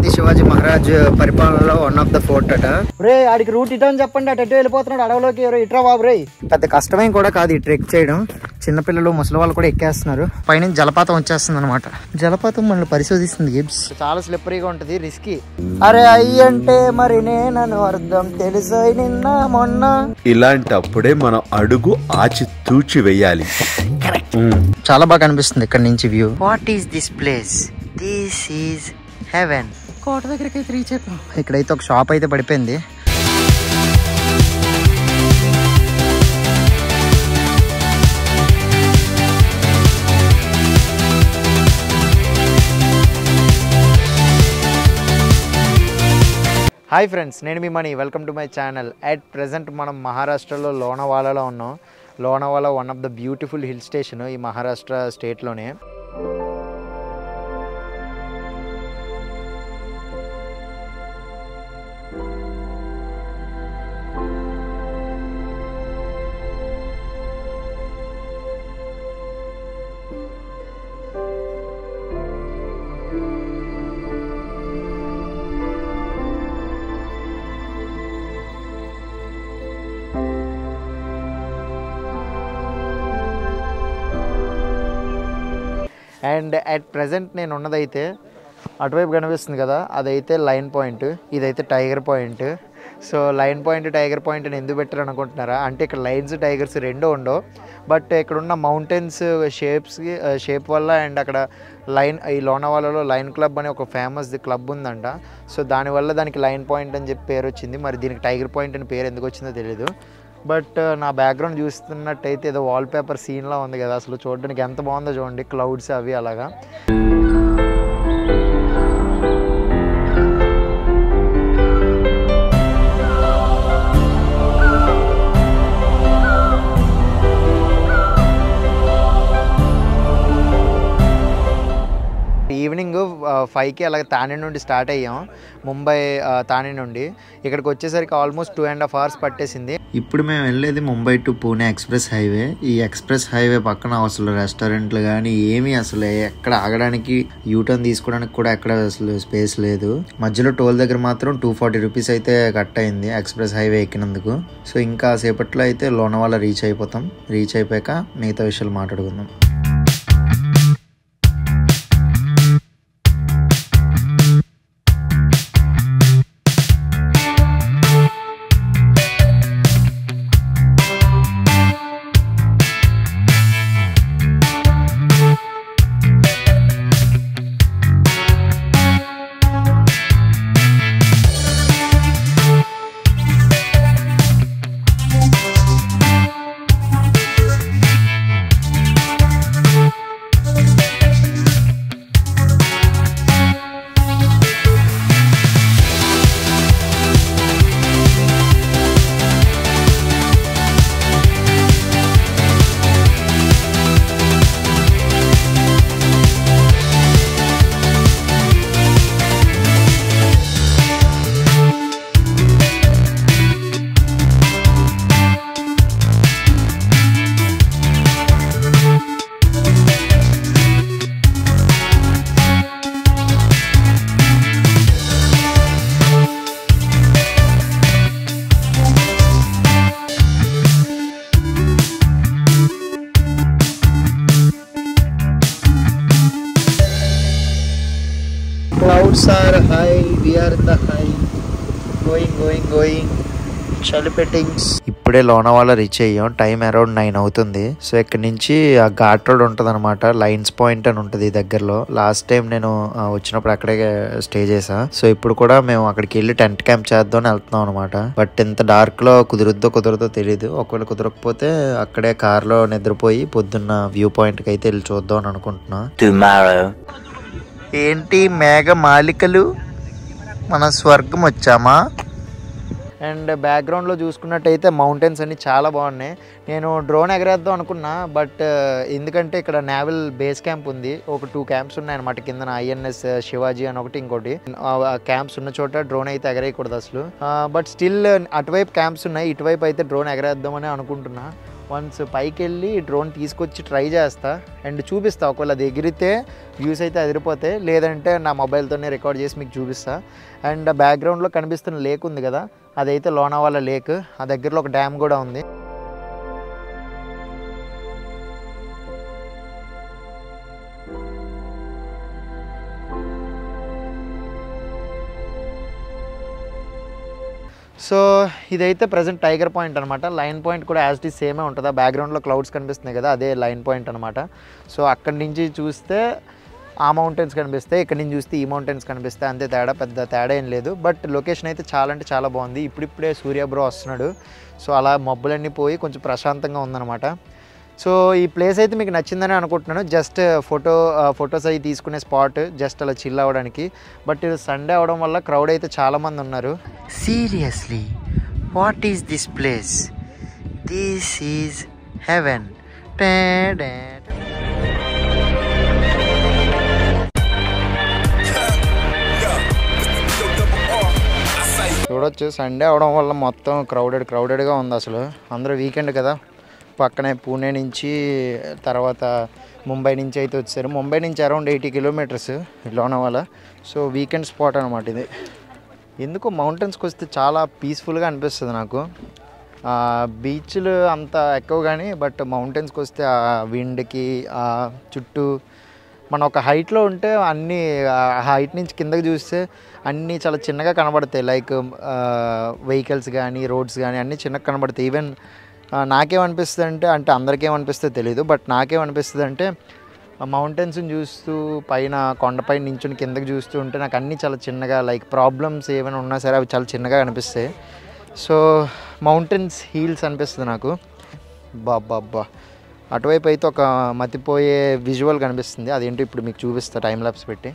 ఛత్రపతి శివాజీ మహారాజ్ పరిపాలనలో one of the fort అట రే ఆడికి రూట్ ఇటో అని చెప్పండి అటు ఎటు వెళ్ళిపోతున్నాడు అడవిలోకి ఎవరో ఇట్రా బాబు రే పెద్ద కష్టమేం కూడా కాదు ఈ ట్రెక్ చేయడం చిన్నపిల్లలు ముసలి వాళ్ళు కూడా ఎక్కేస్తున్నారు పైన జలపాతం వచ్చేస్తుంది అనమాట జలపాతం మనల్ని పరిశోధిస్తుంది గిబ్స్ చాలా స్లిప్పరీగా ఉంటది రిస్కీ అరే అయ్యంటే మరి నేనను అర్థం తెలుసు నిన్న మొన్న ఇలాంటప్పుడే మనం అడుగు ఆచి తూచి వెయ్యాలి ఉమ్. చాలా బాగా అనిపిస్తుంది ఇక్కడ నుంచి view what is this place this is heaven కోట దగ్గరికి అయితే రీచ్ అయిపోయాం ఇక్కడైతే ఒక షాప్ అయితే పడిపోయింది హాయ్ ఫ్రెండ్స్ నేను మీ Mani welcome to my channel at present మనం మహారాష్ట్రలో లోనావాలాలో ఉన్నాం Lonavala one of the beautiful hill station ఈ మహారాష్ట్ర స్టేట్లోనే అండ్ అట్ ప్రజెంట్ నేను ఉన్నదైతే అటువైపు కనిపిస్తుంది కదా అదైతే లైన్ పాయింట్ ఇదైతే tiger point so line point tiger point అని ఎందుకు పెట్టారు అనుకుంటున్నారా అంటే ఇక్కడ లైన్స్ టైగర్స్ రెండూ ఉండవు బట్ ఇక్కడ ఉన్న మౌంటైన్స్ షేప్స్కి షేప్ వల్ల అండ్ అక్కడ లైన్ ఈ లోనావాలలో లైన్ క్లబ్ అనే ఒక ఫేమస్ క్లబ్ ఉందంట సో దానివల్ల దానికి లైన్ పాయింట్ అని చెప్పి పేరు వచ్చింది మరి దీనికి టైగర్ పాయింట్ అని పేరు ఎందుకు వచ్చిందో తెలియదు బట్ నా బ్యాక్గ్రౌండ్ చూస్తున్నట్టయితే ఏదో వాల్ పేపర్ సీన్లా ఉంది కదా అసలు చూడడానికి ఎంత బాగుందో చూడండి క్లౌడ్స్ అవి అలాగా ఈవినింగ్ ఫైవ్కి అలాగే తానే నుండి స్టార్ట్ అయ్యాం ముంబై ఆ, తానే నుండి ఇక్కడికి వచ్చేసరికి almost two and half hours పట్టేసింది ఇప్పుడు మేము వెళ్ళేది Mumbai to Pune express highway ఈ ఎక్స్ప్రెస్ హైవే పక్కన అసలు రెస్టారెంట్లు కానీ ఏమీ అసలు ఎక్కడ ఆగడానికి యూటర్న్ తీసుకోవడానికి కూడా ఎక్కడ అసలు స్పేస్ లేదు మధ్యలో టోల్ దగ్గర మాత్రం టూ ఫార్టీ రూపీస్ అయితే కట్ అయింది ఎక్స్ప్రెస్ హైవే ఎక్కినందుకు సో ఇంకా సేపట్లో అయితే లోనవాల రీచ్ అయిపోతాం రీచ్ అయిపోయాక మిగతా విషయాలు మాట్లాడుకుందాం clouds are high we are in the high going going going చలి పెట్టింగ్స్ ఇప్పుడే లోనావాల రీచ్ అయ్యాం టైం అరౌండ్ నైన్ అవుతుంది సో ఇక్కడ నుంచి ఆ ఘాట్ రోడ్ ఉంటుంది అనమాట లైన్స్ పాయింట్ అని ఉంటుంది దగ్గరలో లాస్ట్ టైం నేను ఆ, వచ్చినప్పుడు అక్కడే స్టే చేసా సో ఇప్పుడు కూడా మేము అక్కడికి వెళ్ళి టెంట్ క్యాంప్ చేద్దాం అని వెళ్తున్నాం అనమాట బట్ ఇంత డార్క్ లో కుదురుద్దో కుదరదో తెలియదు ఒకవేళ కుదరకపోతే అక్కడే కార్ లో నిద్రపోయి పొద్దున్న వ్యూ పాయింట్ కి అయితే వెళ్ళి చూద్దాం అని అనుకుంటున్నా tomorrow. ఏంటి మేఘ మాలికలు మన స్వర్గం వచ్చామా అండ్ బ్యాక్గ్రౌండ్లో చూసుకున్నట్టయితే మౌంటైన్స్ అన్ని చాలా బాగున్నాయి నేను డ్రోన్ ఎగరేద్దాం అనుకున్నా బట్ ఎందుకంటే ఇక్కడ నావల్ బేస్ క్యాంప్ ఉంది ఒక టూ క్యాంప్స్ ఉన్నాయన్నమాట కింద ఐఎన్ఎస్ శివాజీ అని ఒకటి ఇంకోటి క్యాంప్స్ ఉన్న చోట డ్రోన్ అయితే ఎగరేయకూడదు అసలు బట్ స్టిల్ అటువైపు క్యాంప్స్ ఉన్నాయి ఇటువైపు అయితే డ్రోన్ ఎగరేద్దామని అనుకుంటున్నా వన్స్ పైకి వెళ్ళి డ్రోన్ తీసుకొచ్చి ట్రై చేస్తా అండ్ చూపిస్తా ఒకవేళ అది ఎగిరితే వ్యూస్ అయితే అదిరిపోతాయి లేదంటే నా మొబైల్తోనే రికార్డ్ చేసి మీకు చూపిస్తా అండ్ బ్యాక్గ్రౌండ్లో కనిపిస్తున్న లేక్ ఉంది కదా అదైతే లోనావాల లేక్ ఆ దగ్గరలో ఒక డ్యామ్ కూడా ఉంది సో ఇదైతే ప్రజెంట్ టైగర్ పాయింట్ అనమాట లైన్ పాయింట్ కూడా యాజ్ ఇట్ సేమే ఉంటుంది ఆ బ్యాక్గ్రౌండ్లో క్లౌడ్స్ కనిపిస్తున్నాయి కదా అదే లైన్ పాయింట్ అనమాట సో అక్కడి నుంచి చూస్తే ఆ మౌంటైన్స్ కనిపిస్తాయి ఇక్కడ నుంచి చూస్తే ఈ మౌంటైన్స్ కనిపిస్తాయి అంతే తేడా పెద్ద తేడా ఏం లేదు బట్ లొకేషన్ అయితే చాలా అంటే చాలా బాగుంది ఇప్పుడిప్పుడే సూర్య బ్రో వస్తున్నాడు సో అలా మబ్బులన్నీ పోయి కొంచెం ప్రశాంతంగా ఉందన్నమాట సో ఈ ప్లేస్ అయితే మీకు నచ్చిందని అనుకుంటున్నాను జస్ట్ ఫోటో ఫొటోస్ అవి తీసుకునే స్పాట్ జస్ట్ అలా చిల్ అవ్వడానికి బట్ ఇది సండే అవడం వల్ల క్రౌడ్ అయితే చాలామంది ఉన్నారు seriously what is this place this is heaven చూడొచ్చు సండే అవడం వల్ల మొత్తం క్రౌడెడ్ క్రౌడెడ్గా ఉంది అసలు అందరూ వీకెండ్ కదా పక్కనే పూణే నుంచి తర్వాత ముంబై నుంచి అయితే వచ్చారు ముంబై నుంచి around eighty kilometres Lonavala so weekend spot అనమాట ఇది ఎందుకో మౌంటైన్స్కి వస్తే చాలా పీస్ఫుల్గా అనిపిస్తుంది నాకు ఆ, బీచ్లు అంత ఎక్కువ కానీ బట్ మౌంటైన్స్కి వస్తే ఆ విండ్కి ఆ చుట్టూ మనం ఒక హైట్లో ఉంటే అన్నీ హైట్ నుంచి కిందకి చూస్తే అన్నీ చాలా చిన్నగా కనబడతాయి లైక్ వెహికల్స్ కానీ రోడ్స్ కానీ అన్నీ చిన్నగా కనబడతాయి ఈవెన్ నాకేమనిపిస్తుంది అంటే అంటే అందరికీ ఏమనిపిస్తుందో తెలియదు బట్ నాకేమనిపిస్తుంది అంటే మౌంటైన్స్ని చూస్తూ పైన కొండపై నించుని కిందకి చూస్తూ ఉంటే నాకు అన్నీ చాలా చిన్నగా లైక్ ప్రాబ్లమ్స్ ఏమైనా ఉన్నా సరే అవి చాలా చిన్నగా కనిపిస్తాయి సో మౌంటైన్స్ హీల్స్ అనిపిస్తుంది నాకు బాబ్బా అటువైపు అయితే ఒక మతిపోయే విజువల్ కనిపిస్తుంది అదేంటో ఇప్పుడు మీకు చూపిస్తా టైం ల్యాబ్స్ పెట్టి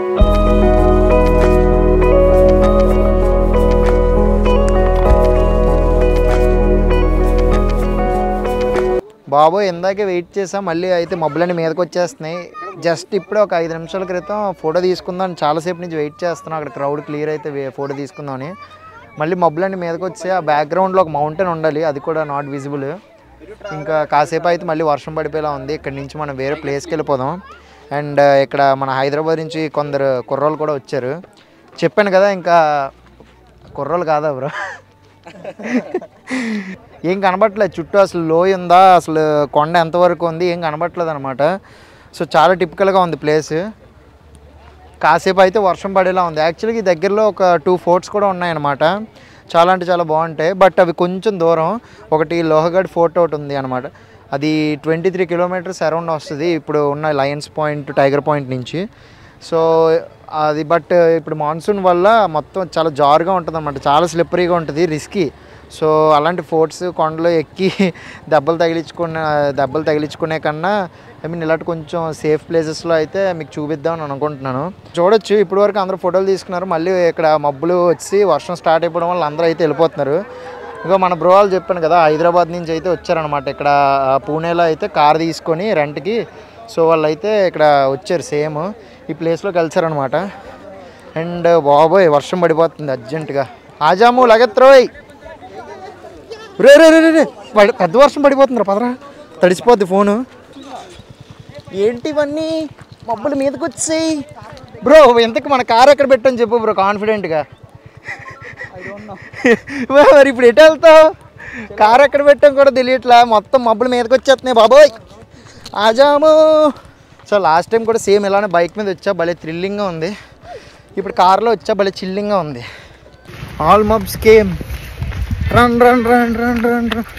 బాబోయ్ ఇందాకే వెయిట్ చేసాం మళ్ళీ అయితే మబ్బులన్నీ మీదకి వచ్చేస్తున్నాయి జస్ట్ ఇప్పుడే ఒక ఐదు నిమిషాల క్రితం ఫోటో తీసుకుందాం చాలాసేపు నుంచి వెయిట్ చేస్తున్నాం అక్కడ క్రౌడ్ క్లియర్ అయితే వే- ఫోటో తీసుకుందామని మళ్ళీ మబ్బులన్నీ మీదకి వచ్చాయి ఆ బ్యాక్గ్రౌండ్లో ఒక మౌంటైన్ ఉండాలి అది కూడా నాట్ విజిబుల్ ఇంకా కాసేపు అయితే మళ్ళీ వర్షం పడిపోయేలా ఉంది ఇక్కడ నుంచి మనం వేరే ప్లేస్కి వెళ్ళిపోదాం అండ్ ఇక్కడ మన హైదరాబాద్ నుంచి కొందరు కుర్రోళ్ళు కూడా వచ్చారు చెప్పాను కదా ఇంకా కుర్రోళ్ళు కాదా బ్రో ఏం కనబట్టలేదు చుట్టూ అసలు లోయ ఉందా అసలు కొండ ఎంతవరకు ఉంది ఏం కనబట్టలేదు అనమాట సో చాలా టిపికల్గా ఉంది ప్లేస్ కాసేపు అయితే వర్షం పడేలా ఉంది యాక్చువల్గా ఈ దగ్గరలో ఒక టూ ఫోర్ట్స్ కూడా ఉన్నాయన్నమాట చాలా అంటే చాలా బాగుంటాయి బట్ అవి కొంచెం దూరం ఒకటి లోహగఢ్ ఫోర్ట్ ఒకటి ఉంది అనమాట అది ట్వంటీ త్రీ కిలోమీటర్స్ అరౌండ్ వస్తుంది ఇప్పుడు ఉన్న లయన్స్ పాయింట్ టైగర్ పాయింట్ నుంచి సో అది బట్ ఇప్పుడు మాన్సూన్ వల్ల మొత్తం చాలా జారుగా ఉంటుంది అనమాట చాలా స్లిప్పరీగా ఉంటుంది రిస్కీ సో అలాంటి ఫోర్ట్స్ కొండలు ఎక్కి దెబ్బలు తగిలించుకున్న దెబ్బలు తగిలించుకునే కన్నా ఐ మీన్ ఇలాంటి కొంచెం సేఫ్ ప్లేసెస్లో అయితే మీకు చూపిద్దామని అనుకుంటున్నాను చూడొచ్చు ఇప్పటి వరకు అందరూ ఫోటోలు తీసుకున్నారు మళ్ళీ ఇక్కడ మబ్బులు వచ్చి వర్షం స్టార్ట్ అయిపోవడం వల్ల అందరూ అయితే వెళ్ళిపోతున్నారు ఇంకా మన బ్రో వాళ్ళు చెప్పాను కదా హైదరాబాద్ నుంచి అయితే వచ్చారనమాట ఇక్కడ ఆ, పూణేలో అయితే కార్ తీసుకొని రెంట్కి సో వాళ్ళు అయితే ఇక్కడ వచ్చారు సేమ్ ఈ ప్లేస్లో కలిసారనమాట అండ్ బాబోయ్ వర్షం పడిపోతుంది అర్జెంటుగా ఆజాము లగత్రోయ్ రే రే రే రే రే పడి పెద్ద వర్షం పడిపోతుందిరా పదరా తడిసిపోద్ది ఫోను ఏంటి ఇవన్నీ మబ్బులు మీదకి వచ్చాయి బ్రో ఎంతకు మన కార్ ఎక్కడ పెట్టని చెప్పు బ్రో కాన్ఫిడెంట్గా మరి ఇప్పుడు ఎటు వెళ్తావు కార్ ఎక్కడ పెట్టాం కూడా తెలియట్లా మొత్తం మబ్బులు మీదకి వచ్చేస్తున్నాయి బాబోయ్ ఆజాము సో లాస్ట్ టైం కూడా సేమ్ ఇలానే బైక్ మీద వచ్చా భలే థ్రిల్లింగ్గా ఉంది ఇప్పుడు కార్లో వచ్చా భలే చిల్లింగ్గా ఉంది ఆల్ మబ్స్ came run run run run run run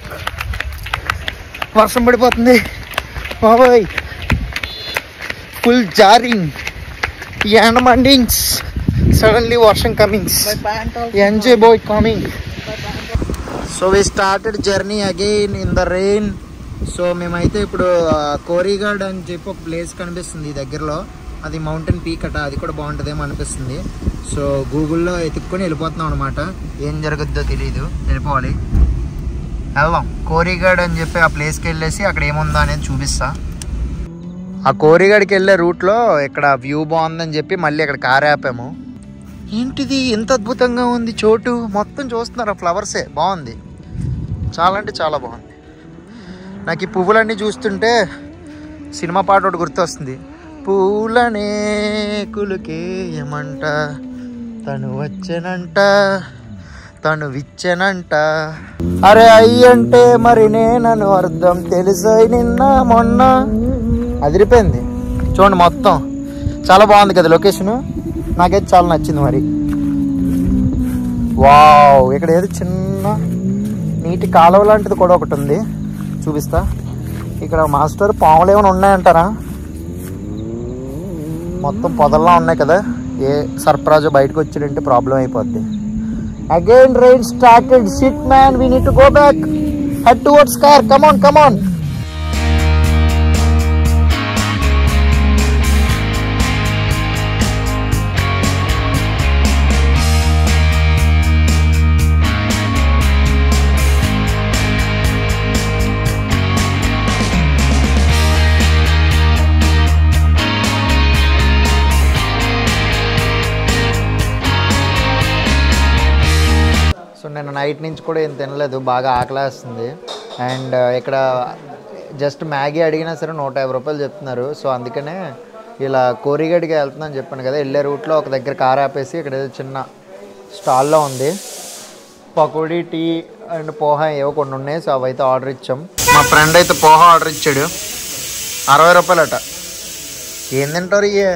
వర్షం పడిపోతుంది బాబోయ్ ఫుల్ జారింగ్ ఎండ మండింగ్స్ సడన్లీ వర్షం comings enjoy boy coming so we started journey again in the rain so మేమైతే ఇప్పుడు ఆ, కోరీఘాట్ అని చెప్పి ఒక ప్లేస్ కనిపిస్తుంది ఈ దగ్గరలో అది మౌంటైన్ పీక్ అట అది కూడా బాగుంటుందేమో అనిపిస్తుంది సో గూగుల్లో ఎత్తుక్కొని వెళ్ళిపోతున్నాం అనమాట ఏం జరుగుద్దో తెలియదు వెళ్ళిపోవాలి వెళ్దాం కోరీఘాట్ అని చెప్పి ఆ ప్లేస్కి వెళ్ళేసి అక్కడ ఏముందో అనేది చూపిస్తా ఆ కోరిగడికి వెళ్ళే రూట్లో ఇక్కడ వ్యూ బాగుందని చెప్పి మళ్ళీ అక్కడ కార్ ఆపాము ఏంటిది ఎంత అద్భుతంగా ఉంది చోటు మొత్తం చూస్తున్నారు ఫ్లవర్సే బాగుంది చాలా అంటే చాలా బాగుంది నాకు ఈ పువ్వులన్నీ చూస్తుంటే సినిమా పాట ఒకటి గుర్తొస్తుంది పూలనే కులుకేయమంట తను వచ్చెనంట తను విచ్చెనంట అరే అయ్యంటే మరి నేనను అర్థం తెలుసు నిన్న మొన్న అదిరిపోయింది చూడండి మొత్తం చాలా బాగుంది కదా లొకేషన్ నాకైతే చాలా నచ్చింది మరి వావ్ ఇక్కడ ఏదో చిన్న నీటి కాలువ లాంటిది కూడా ఒకటి ఉంది చూపిస్తా ఇక్కడ మాస్టర్ పాములు ఏమైనా ఉన్నాయంటారా మొత్తం పొదల్లా ఉన్నాయి కదా ఏ సర్ప్రాజు బయటకు వచ్చిందంటే ప్రాబ్లం అయిపోద్ది again rain started shit man we need to go back head towards car come on come on so నేను నైట్ నుంచి కూడా ఏం తినలేదు బాగా ఆకలేస్తుంది అండ్ ఇక్కడ జస్ట్ మ్యాగీ అడిగినా సరే నూట యాభై రూపాయలు చెప్తున్నారు సో అందుకనే ఇలా కోరిగడికి వెళ్తున్నాను చెప్పాను కదా వెళ్ళే రూట్లో ఒక దగ్గర కార్ ఆపేసి ఇక్కడ ఏదో చిన్న స్టాల్లో ఉంది పకోడీ టీ అండ్ పోహా ఏవో కొన్ని ఉన్నాయి సో అవైతే ఆర్డర్ ఇచ్చాం మా ఫ్రెండ్ అయితే పోహా ఆర్డర్ ఇచ్చాడు అరవై రూపాయలట ఏం తింటారు ఇయ్యే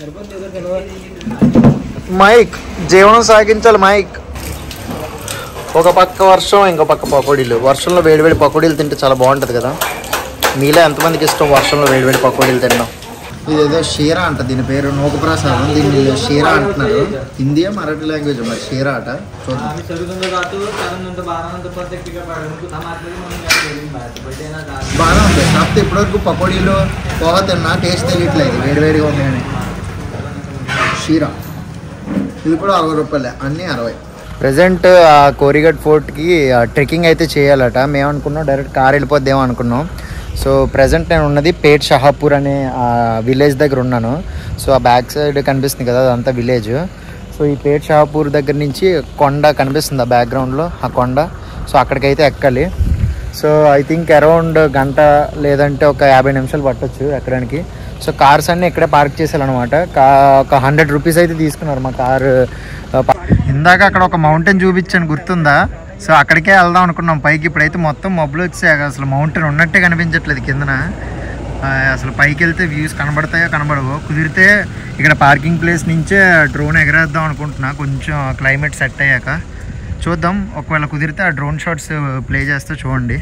మైక్ జీవనం సాగించాలి మైక్ ఒక పక్క వర్షం ఇంకో పక్క పకోడీలు వర్షంలో వేడివేడి పకోడీలు తింటే చాలా బాగుంటుంది కదా మీలో ఎంతమందికి ఇష్టం వర్షంలో వేడివేడి పకోడీలు తినడం ఇదేదో షీరా అంట దీని పేరు నూకప్రసాదం దీన్ని వీళ్ళు షీరా అంటున్నారు హిందీ మరాఠీ లాంగ్వేజ్ మరి షీరా అట చూద్దాం आम्ही सगळीकडे जातो कारण नंतर बारा नंतर प्रत्येक ठिकाणी तुझा मारलेली म्हणून काय करीन बाहेर बड्डे ना जा బాగా ఉంది కాకపోతే ఇప్పటివరకు పకోడీలు పోహా తిన్నా టేస్ట్ తెలియట్లేదు వేడివేడిగా ఉంది కానీ షీరా ఇది కూడా అరవై రూపాయలే అన్నీ అరవై ప్రజెంట్ ఆ కోరిగడ్ ఫోర్ట్కి ట్రెక్కింగ్ అయితే చేయాలట మేము అనుకున్నాం డైరెక్ట్ కార్ వెళ్ళిపోద్దేమో అనుకున్నాం సో ప్రజెంట్ నేను ఉన్నది పేట్ షహాపూర్ అనే విలేజ్ దగ్గర ఉన్నాను సో ఆ బ్యాక్ సైడ్ కనిపిస్తుంది కదా అదంతా విలేజ్ సో ఈ పేట్ షహాపూర్ దగ్గర నుంచి కొండ కనిపిస్తుంది ఆ బ్యాక్గ్రౌండ్లో ఆ కొండ సో అక్కడికైతే ఎక్కాలి సో ఐ థింక్ అరౌండ్ గంట లేదంటే ఒక యాభై నిమిషాలు పట్టొచ్చు ఎక్కడానికి సో కార్స్ అన్నీ ఇక్కడే పార్క్ చేసేయాలన్నమాట కా ఒక హండ్రెడ్ రూపీస్ అయితే తీసుకున్నారు మా కారు ఇందాక అక్కడ ఒక మౌంటైన్ చూపించాను గుర్తుందా సో అక్కడికే వెళ్దాం అనుకున్నాం పైకి ఇప్పుడైతే మొత్తం మబ్బులు వచ్చాయి అసలు మౌంటైన్ ఉన్నట్టే కనిపించట్లేదు కిందన ఆ, అసలు పైకి వెళ్తే వ్యూస్ కనబడతాయో కనబడవో కుదిరితే ఇక్కడ పార్కింగ్ ప్లేస్ నుంచే డ్రోన్ ఎగరేద్దాం అనుకుంటున్నా కొంచెం క్లైమేట్ సెట్ అయ్యాక చూద్దాం ఒకవేళ కుదిరితే ఆ డ్రోన్ షాట్స్ ప్లే చేస్తే చూడండి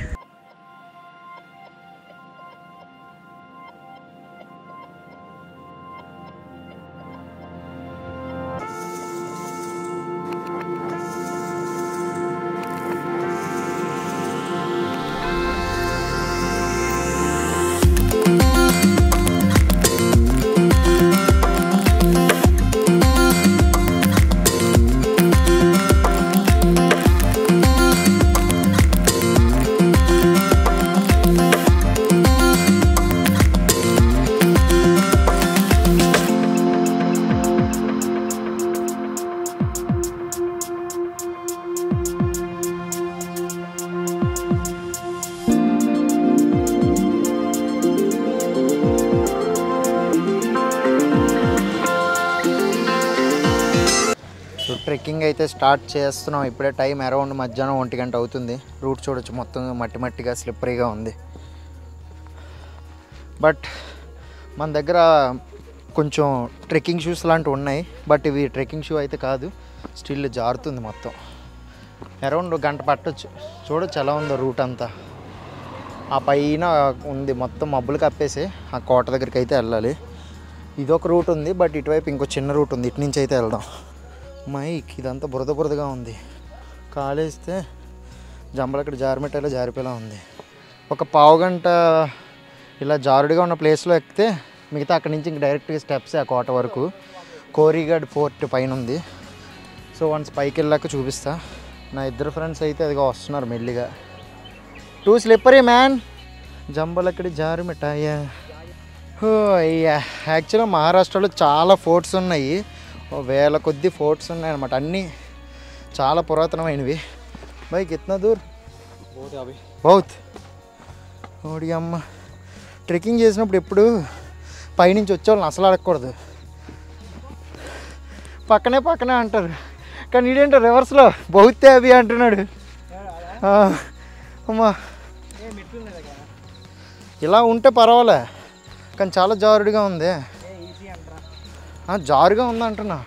సో ట్రెక్కింగ్ అయితే స్టార్ట్ చేస్తున్నాం ఇప్పుడే టైం అరౌండ్ మధ్యాహ్నం ఒంటి గంట అవుతుంది రూట్ చూడొచ్చు మొత్తం మట్టి మట్టిగా స్లిప్పరీగా ఉంది బట్ మన దగ్గర కొంచెం ట్రెక్కింగ్ షూస్ లాంటివి ఉన్నాయి బట్ ఇవి ట్రెక్కింగ్ షూ అయితే కాదు స్టిల్ జారుతుంది మొత్తం అరౌండ్ గంట పట్టొచ్చు చూడొచ్చు ఎలా ఉందో రూట్ అంతా ఆ పైన ఉంది మొత్తం మబ్బులు కప్పేసి ఆ కోట దగ్గరికి అయితే వెళ్ళాలి ఇదొక రూట్ ఉంది బట్ ఇటువైపు ఇంకో చిన్న రూట్ ఉంది ఇటు నుంచి అయితే వెళ్దాం మైక్ ఇదంతా బురద బురదగా ఉంది కాలేస్తే జంబలక్కడ జారిమెట్టేలా జారిపోయేలా ఉంది ఒక పావు గంట ఇలా జారుడుగా ఉన్న ప్లేస్లో ఎక్కితే మిగతా అక్కడి నుంచి ఇంక డైరెక్ట్గా స్టెప్స్ ఆ కోట వరకు కోరిగడ్ ఫోర్ట్ పైన ఉంది సో వన్స్ పైకి వెళ్ళాక చూపిస్తా నా ఇద్దరు ఫ్రెండ్స్ అయితే అదిగా వస్తున్నారు మెల్లిగా టూ స్లిప్పరీ మ్యాన్ జంబలక్కడి జారు మిఠాయా హో అయ్యా యాక్చువల్గా మహారాష్ట్రలో చాలా ఫోర్ట్స్ ఉన్నాయి ఓ వేల కొద్ది ఫోర్ట్స్ ఉన్నాయి అనమాట అన్నీ చాలా పురాతనమైనవి బై కిత్నా దూర్ बहुत है अभी బౌత్ ఓడి అమ్మ ట్రెక్కింగ్ చేసినప్పుడు ఎప్పుడు పైనుంచి వచ్చేవాళ్ళని అసలు అడగకూడదు పక్కనే పక్కనే అంటారు కానీ ఇదేంటో రివర్స్లో బహుతే అవి అంటున్నాడు ఆ, అమ్మా ఇలా ఉంటే పర్వాలే కానీ చాలా జారుడుగా ఉంది ఆ, జారుగా ఉంది అంటున్నా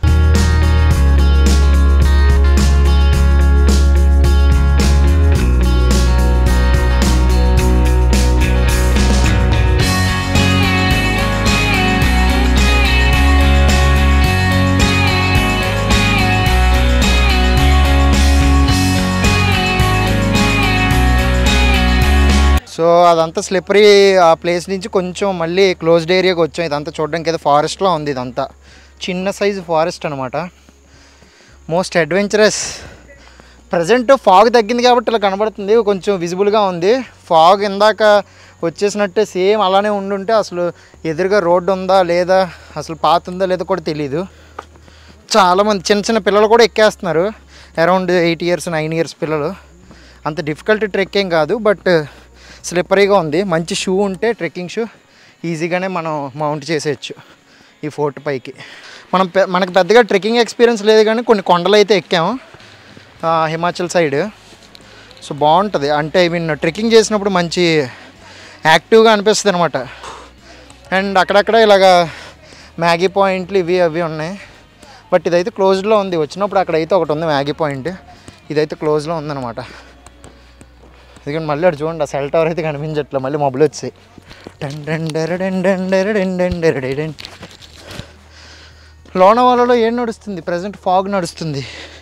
సో అదంతా స్లిప్పరీ ఆ ప్లేస్ నుంచి కొంచెం మళ్ళీ క్లోజ్డ్ ఏరియాకి వచ్చాం ఇదంతా చూడడానికి ఏదో ఫారెస్ట్లో ఉంది ఇదంతా చిన్న సైజు ఫారెస్ట్ అనమాట మోస్ట్ అడ్వెంచరస్ ప్రజెంట్ ఫాగ్ తగ్గింది కాబట్టి ఇలా కనబడుతుంది కొంచెం విజిబుల్గా ఉంది ఫాగ్ ఇందాక వచ్చేసినట్టే సేమ్ అలానే ఉండుంటే అసలు ఎదురుగా రోడ్డు ఉందా లేదా అసలు పాత ఉందా లేదా కూడా తెలియదు చాలామంది చిన్న చిన్న పిల్లలు కూడా ఎక్కేస్తున్నారు around eight years nine years పిల్లలు అంత డిఫికల్ట్ ట్రెక్ ఏం కాదు బట్ స్లిప్పరీగా ఉంది మంచి షూ ఉంటే ట్రెక్కింగ్ షూ ఈజీగానే మనం మౌంట్ చేసేయచ్చు ఈ ఫోర్ట్ పైకి మనం పె- మనకు పెద్దగా ట్రెక్కింగ్ ఎక్స్పీరియన్స్ లేదు కానీ కొన్ని కొండలు అయితే ఎక్కాము ఆ, హిమాచల్ సైడ్ సో బాగుంటుంది అంటే ఐ మీన్ ట్రెక్కింగ్ చేసినప్పుడు మంచి యాక్టివ్గా అనిపిస్తుంది అనమాట అండ్ అక్కడక్కడ ఇలాగా మ్యాగీ పాయింట్లు ఇవి అవి ఉన్నాయి బట్ ఇదైతే క్లోజ్డ్లో ఉంది వచ్చినప్పుడు అక్కడైతే ఒకటి ఉంది మ్యాగీ పాయింట్ ఇదైతే క్లోజ్లో ఉందన్నమాట ఎందుకంటే మళ్ళీ అటు చూడండి ఆ సెల్ టవర్ అయితే కనిపించట్లే మళ్ళీ మొబైల్ వచ్చాయి డన్ డన్ డెర డెన్ డెన్ డెర డెన్ డెన్ డెర డె డెన్. లోనావాలలో ఏం నడుస్తుంది ప్రజెంట్ ఫాగ్ నడుస్తుంది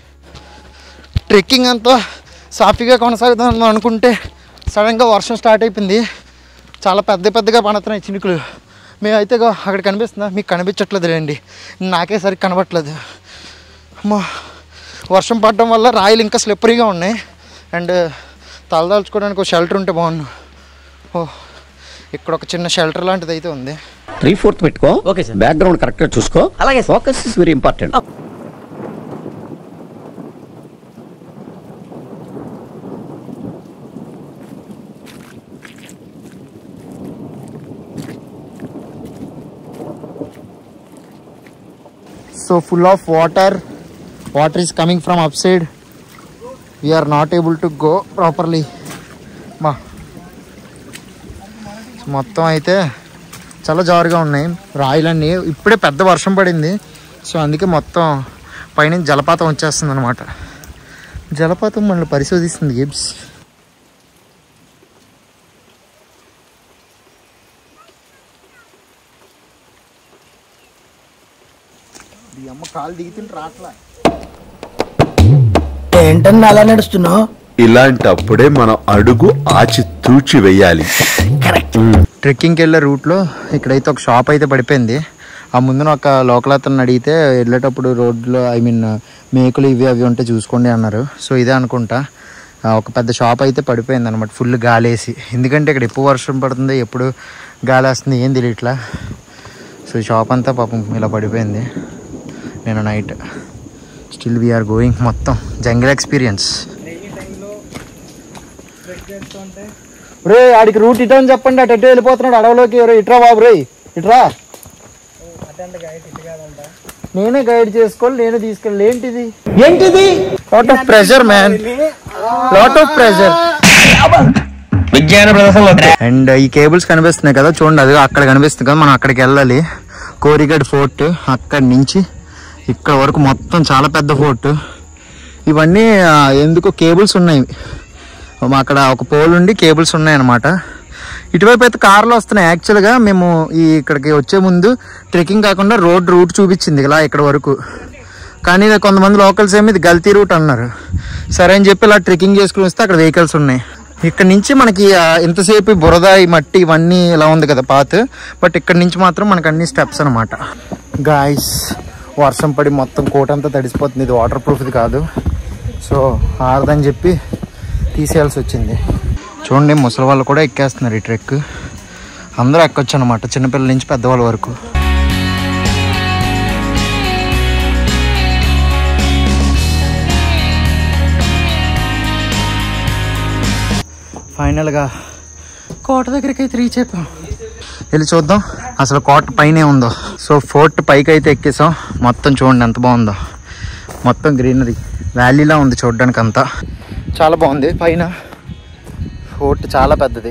ట్రెక్కింగ్ అంతా సాఫీగా కొనసాగుతాం అనుకుంటే సడన్గా వర్షం స్టార్ట్ అయిపోయింది చాలా పెద్ద పెద్దగా పడుతున్నాయి చినుకులు మేమైతే ఇగో అక్కడ కనిపిస్తుందా మీకు కనిపించట్లేదు లేండి నాకే సరిగ్గా కనబట్లేదు అమ్మా వర్షం పడడం వల్ల రాయిలు ఇంకా స్లిప్పరీగా ఉన్నాయి అండ్ తలదాల్చుకోవడానికి ఒక షెల్టర్ ఉంటే బాగుండు ఓ ఇక్కడ ఒక చిన్న షెల్టర్ లాంటిది అయితే ఉంది త్రీ ఫోర్త్ పెట్టుకో ఓకే సార్. బ్యాక్గ్రౌండ్ కరెక్ట్ గా చూసుకో అలాగే sir. Focus is very important so full of water water is coming from upside we are not able to go properly మా మొత్తం అయితే చాలా జారుగా ఉన్నాయి రాయిలన్నీ ఇప్పుడే పెద్ద వర్షం పడింది సో అందుకే మొత్తం పైన జలపాతం వచ్చేస్తుంది అనమాట జలపాతం మనల్ని పరిశోధిస్తుంది గిబ్స్ ఈ అమ్మ కాలు దిగుతుంటే రాట్లా ఏంటన్నా అలా నడుస్తున్నావు ఇలాంటప్పుడే మనం అడుగు ఆచి తూచి వెయ్యాలి ట్రెక్కింగ్కి వెళ్ళే రూట్లో ఇక్కడైతే ఒక షాప్ అయితే పడిపోయింది ఆ ముందున ఒక లోకల్ అతను అడిగితే వెళ్ళేటప్పుడు రోడ్లో ఐ మీన్ మేకులు ఇవి అవి ఉంటే చూసుకోండి అన్నారు సో ఇదే అనుకుంటా ఆ, ఒక పెద్ద షాప్ అయితే పడిపోయింది అనమాట ఫుల్ గాలేసి ఎందుకంటే ఇక్కడ ఎప్పుడు వర్షం పడుతుంది ఎప్పుడు గాలి వస్తుంది ఏం తెలియట్లా సో ఈ షాప్ అంతా పాపం ఇలా పడిపోయింది నేను నైట్ స్టిల్ వీఆర్ గోయింగ్ మొత్తం జంగిల్ ఎక్స్పీరియన్స్ రే ఆడికి రూట్ ఇటా అని చెప్పండి అటు ఎటు వెళ్ళిపోతున్నాడు అడవిలోకి రే ఇట్రా బాబు రే ఇట్రా నేనే గైడ్ చేసుకోవాలి నేనే తీసుకెళ్ళి ఏంటిది ఏంటిది lot of pressure man lot of pressure విజ్ఞాన ప్రదర్శనలో అండ్ ఈ కేబుల్స్ కనిపిస్తున్నాయి కదా చూడండి అది అక్కడ కనిపిస్తుంది కదా మనం అక్కడికి వెళ్ళాలి కోరిగడ్ ఫోర్ట్ అక్కడి నుంచి ఇక్కడ వరకు మొత్తం చాలా పెద్ద ఫోర్ట్ ఇవన్నీ ఆ, ఎందుకో కేబుల్స్ ఉన్నాయి మా అక్కడ ఒక పోల్ ఉండి కేబుల్స్ ఉన్నాయి అనమాట ఇటువైపు అయితే కార్లు వస్తున్నాయి యాక్చువల్గా మేము ఈ ఇక్కడికి వచ్చే ముందు ట్రెక్కింగ్ కాకుండా రోడ్ రూట్ చూపించింది ఇలా ఇక్కడ వరకు కానీ కొంతమంది లోకల్స్ ఏమి ఇది గల్తీ రూట్ అన్నారు సరే అని చెప్పి ఇలా ట్రెక్కింగ్ చేసుకుని వస్తే అక్కడ వెహికల్స్ ఉన్నాయి ఇక్కడ నుంచి మనకి ఆ, ఇంతసేపు ఈ బురద ఈ మట్టి ఇవన్నీ ఇలా ఉంది కదా పాత్ బట్ ఇక్కడ నుంచి మాత్రం మనకి అన్ని స్టెప్స్ అనమాట గాయస్ వర్షం పడి మొత్తం కోట్ అంతా తడిసిపోతుంది ఇది వాటర్ ప్రూఫ్ ఇది కాదు సో ఆరదని చెప్పి తీసేయాల్సి వచ్చింది చూడండి ముసలి వాళ్ళు కూడా ఎక్కేస్తున్నారు ఈ ట్రెక్ అందరూ ఎక్కొచ్చు అనమాట చిన్నపిల్లల నుంచి పెద్దవాళ్ళ వరకు ఫైనల్గా కోట దగ్గరికి అయితే రీచ్ అయిపోయాం వెళ్ళి చూద్దాం అసలు కోట పైనే ఉందో సో ఫోర్ట్ పైకి అయితే ఎక్కేసాం మొత్తం చూడండి ఎంత బాగుందో మొత్తం గ్రీనరీ వ్యాలీలా ఉంది చూడడానికి అంతా చాలా బాగుంది పైన ఫోర్ట్ చాలా పెద్దది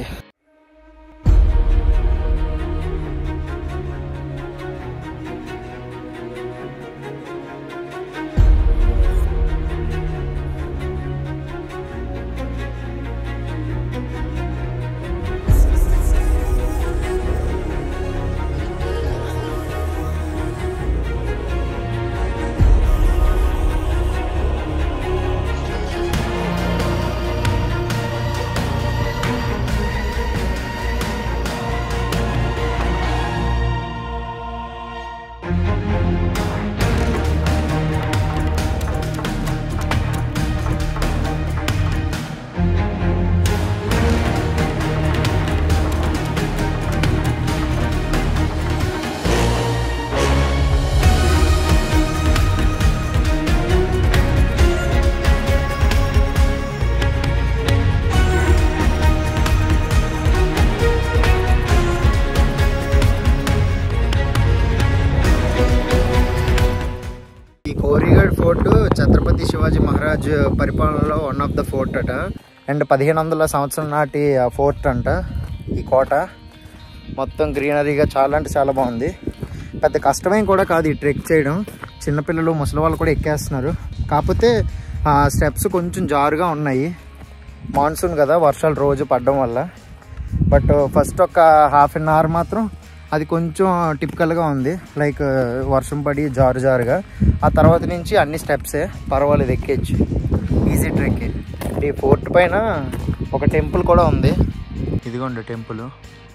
ఈ కోరిగఢ్ ఫోర్ట్ ఛత్రపతి శివాజీ మహారాజ్ పరిపాలనలో వన్ ఆఫ్ ద ఫోర్ట్ అట అండ్ పదిహేను వందల సంవత్సరం నాటి ఆ ఫోర్ట్ అంట ఈ కోట మొత్తం గ్రీనరీగా చాలా అంటే చాలా బాగుంది పెద్ద కష్టమేం కూడా కాదు ఈ ట్రెక్ చేయడం చిన్నపిల్లలు ముసలి వాళ్ళు కూడా ఎక్కేస్తున్నారు కాకపోతే ఆ స్టెప్స్ కొంచెం జారుగా ఉన్నాయి మాన్సూన్ కదా వర్షాలు రోజు పడడం వల్ల బట్ ఫస్ట్ ఒక హాఫ్ అన్ అవర్ మాత్రం అది కొంచెం టిపికల్గా ఉంది లైక్ వర్షం పడి జారు జారుగా ఆ తర్వాత నుంచి అన్ని స్టెప్సే పర్వాలేదు ఎక్కేచ్చు ఈజీ ట్రెక్ ఈ ఫోర్ట్ పైన ఒక టెంపుల్ కూడా ఉంది ఇదిగోండి టెంపుల్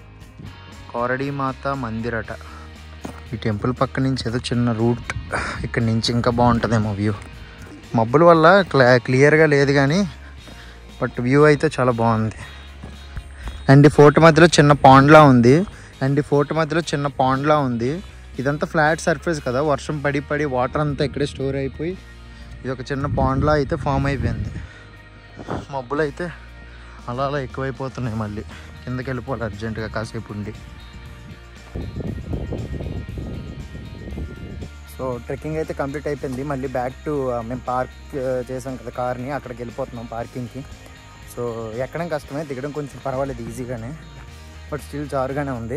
కోరడి మాత మందిర్ అట ఈ టెంపుల్ పక్క నుంచి ఏదో చిన్న రూట్ ఇక్కడ నుంచి ఇంకా బాగుంటుందేమో వ్యూ మబ్బుల వల్ల క్లా క్లియర్గా లేదు కానీ బట్ వ్యూ అయితే చాలా బాగుంది అండ్ ఈ ఫోర్ట్ మధ్యలో చిన్న పాండ్లా ఉంది అండ్ ఈ ఫోర్ట్ మధ్యలో చిన్న పాండ్లా ఉంది ఇదంతా ఫ్లాట్ సర్ఫేస్ కదా వర్షం పడి పడి వాటర్ అంతా ఇక్కడే స్టోర్ అయిపోయి ఇది ఒక చిన్న పాండ్లా అయితే ఫామ్ అయిపోయింది మబ్బులు అయితే అలా అలా ఎక్కువైపోతున్నాయి మళ్ళీ కిందకి వెళ్ళిపోవాలి అర్జెంటుగా కాసేపు ఉండి సో ట్రెక్కింగ్ అయితే కంప్లీట్ అయిపోయింది మళ్ళీ బ్యాక్ టు మేము పార్క్ చేసాం కదా కార్ని అక్కడికి వెళ్ళిపోతున్నాం పార్కింగ్కి సో ఎక్కడం కష్టమే దిగడం కొంచెం పర్వాలేదు ఈజీగానే బట్ స్టిల్ జారుగానే ఉంది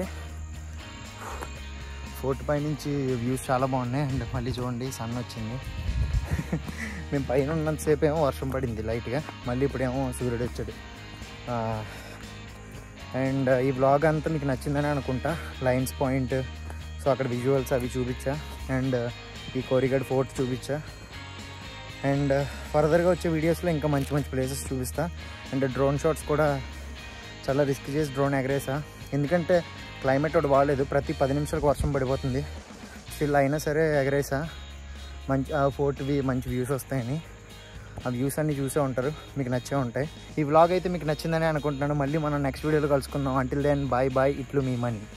ఫోర్ట్ పై నుంచి వ్యూస్ చాలా బాగున్నాయి అండ్ మళ్ళీ చూడండి సన్ వచ్చింది మేము పైన ఉన్నంతసేపు ఏమో వర్షం పడింది లైట్గా మళ్ళీ ఇప్పుడేమో సూర్యుడు వచ్చాడు అండ్ ఈ బ్లాగ్ అంతా మీకు నచ్చిందని అనుకుంటా లైన్స్ పాయింట్ సో అక్కడ విజువల్స్ అవి చూపించా అండ్ ఈ కోరిగడ్ ఫోర్ట్ చూపించా అండ్ ఫర్దర్గా వచ్చే వీడియోస్లో ఇంకా మంచి మంచి ప్లేసెస్ చూపిస్తా అండ్ డ్రోన్ షాట్స్ కూడా చాలా రిస్క్ చేసి డ్రోన్ ఎగరేసా ఎందుకంటే క్లైమేట్ ఒకటి బాగాలేదు ప్రతి పది నిమిషాలకు వర్షం పడిపోతుంది స్టిల్ అయినా సరే ఎగరేసా మంచి ఆ ఫోర్ట్వి మంచి వ్యూస్ వస్తాయని ఆ వ్యూస్ అన్ని చూసే ఉంటారు మీకు నచ్చే ఉంటాయి ఈ వ్లాగ్ అయితే మీకు నచ్చిందని అనుకుంటున్నాను మళ్ళీ మనం నెక్స్ట్ వీడియోలో కలుసుకుందాం అంటిల్ దెన్ బాయ్ బాయ్ ఇట్లు మీ మనీ